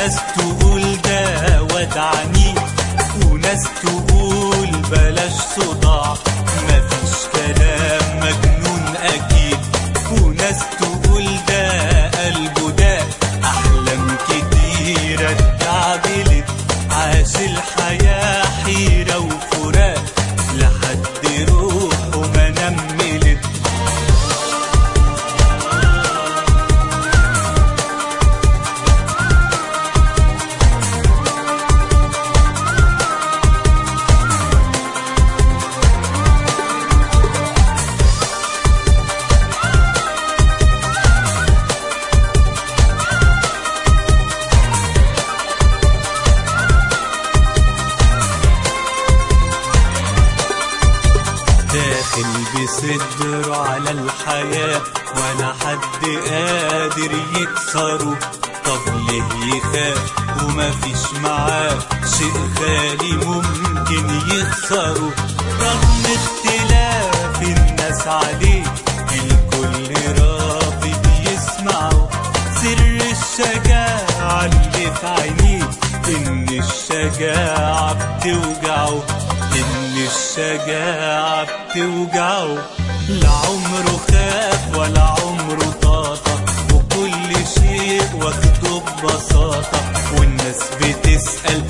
ناس تقول ده واد عنيد وناس تقول بلاش صداع مفيش كلام مجنون اكيد وناس تقول ده قلبه ده احلام كتيرة اتعدلت عاش الحياة حيرة وفراق لحد روحه ما نملت داخل بصدره على الحياة ولا حد قادر يكسره طب ليه يخاف ومفيش معاه شيء خالي ممكن يخسره رغم اختلاف الناس عليه الكل رافض يسمعه سر الشجاعة اللي في عينيه إن الشجاعة بتوجعه إن الشجاعة بتوجعه لا عمره خاف ولا عمره طاطا وكل شيء واخده ببساطة والناس بتسأل